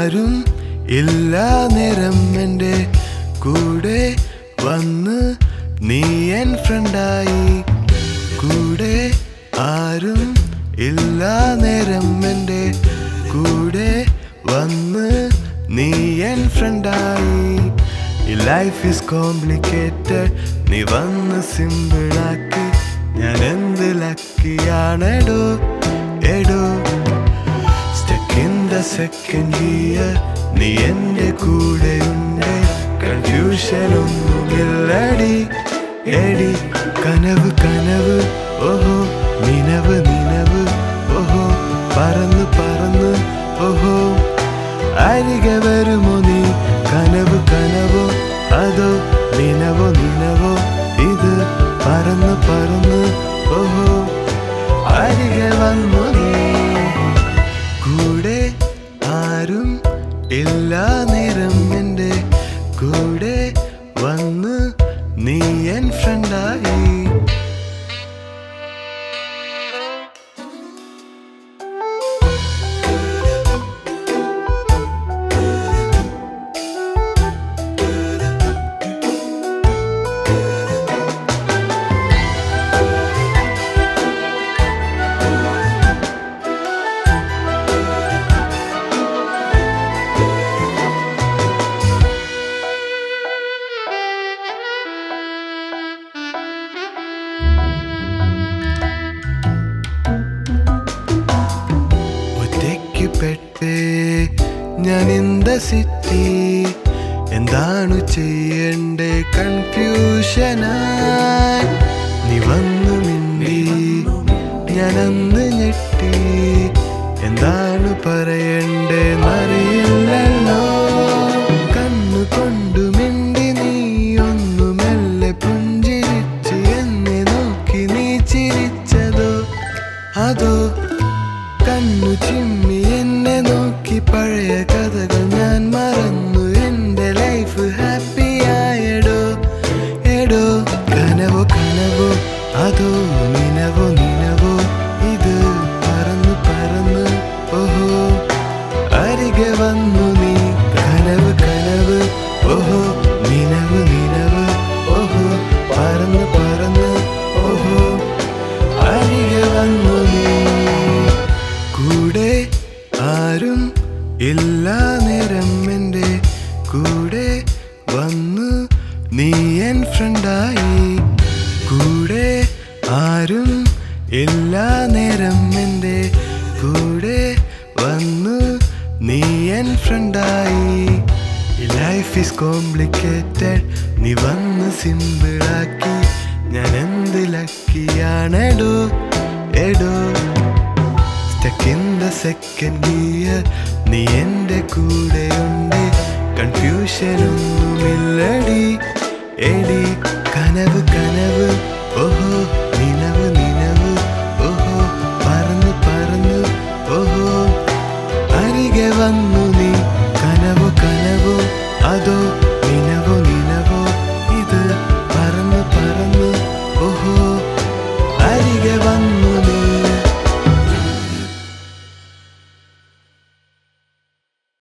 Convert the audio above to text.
ആരും ഇല്ല നേരം എൻ്റെ കൂടെ വന്ന് നീ എൻ ഫ്രണ്ടായി കൂടെ ആരും ഇല്ല നേരം എൻ്റെ കൂടെ വന്ന് നീ എൻ ഫ്രണ്ടായി ഈ ലൈഫ് ഈസ് കോംപ്ലിക്കേറ്റഡ് നീ വന്ന് സിമ്പിളാക്കി ഞാൻ എന്ത് ലക്കിയാണെടോ എടോ stuck in the second year നീ എൻ്റെ കൂടെയുണ്ട് കൺഫ്യൂഷൻ ഒന്നുമില്ലടി എടി കനവ് കനവ് ഓഹോ നിനവ് നിനവ് ഓഹോ പറന്ന് പറന്ന് ഓഹോ അരികെ വരുമോ നീ കനവ് കനവോ അതോ നിനവോ നിനവോ ഇത് പറന്ന് പറന്ന് ഓഹോ അരികെ വന്നു നീ കൂടെ ആരും എല്ലാ നേരം എൻ്റെ കൂടെ വന്ന് നീ എൻ ഫ്രണ്ടായി ഒറ്റയ്ക്ക് പെട്ടേ ഞാൻ ഇന്ത സിറ്റി എന്താണ് ചെയ്യണ്ടേ കൺഫ്യൂഷനായി നീ വന്നു മിണ്ടി ഞാൻ അന്ന് ഞെട്ടി എന്താണ് പറയണ്ടേ അറിയില്ലല്ലോ കണ്ണു കൊണ്ടു മിണ്ടി നീ ഒന്നു മെല്ലെ പുഞ്ചിരിച്ച് എന്നെ നോക്കി നീ ചിരിച്ചതോ അതോ കണ്ണു ചിമ്മി എന്നെ നോക്കി പഴയ കഥകൾ ഞാൻ മറന്നു എന്റെ ലൈഫ് ഹാപ്പി ആയടോ എടോ കനവോ കനവോ അതോ നിനവോ നിനവോ ഇത് പറന്നു പറന്ന് ഓഹോ അരികെ വന്നു നീ കനവ് കനവ് ഓഹോ നിനവ് നിനവ് ഓഹോ പറന്ന് പറന്ന് ഓഹോ അരികെ വന്നു നീ കൂടെ ആരും എല്ലാ നേരം എൻ്റെ കൂടെ വന്നു നീ എൻ ഫ്രണ്ടായി കൂടെ ആരും എല്ലാ നേരം എൻ്റെ കൂടെ വന്നു നീ എൻ ഫ്രണ്ടായി ലൈഫ് ഈസ് കോംപ്ലിക്കേറ്റഡ് നീ വന്ന് സിമ്പിളാക്കി ഞാൻ എന്ത് ലക്കിയാണെടോ എടോ stuck in the second year നീ എൻ്റെ കൂടെയുണ്ട് കൺഫ്യൂഷൻ ഒന്നുമില്ലടി എടി കനവ് കനവ് ഓഹോ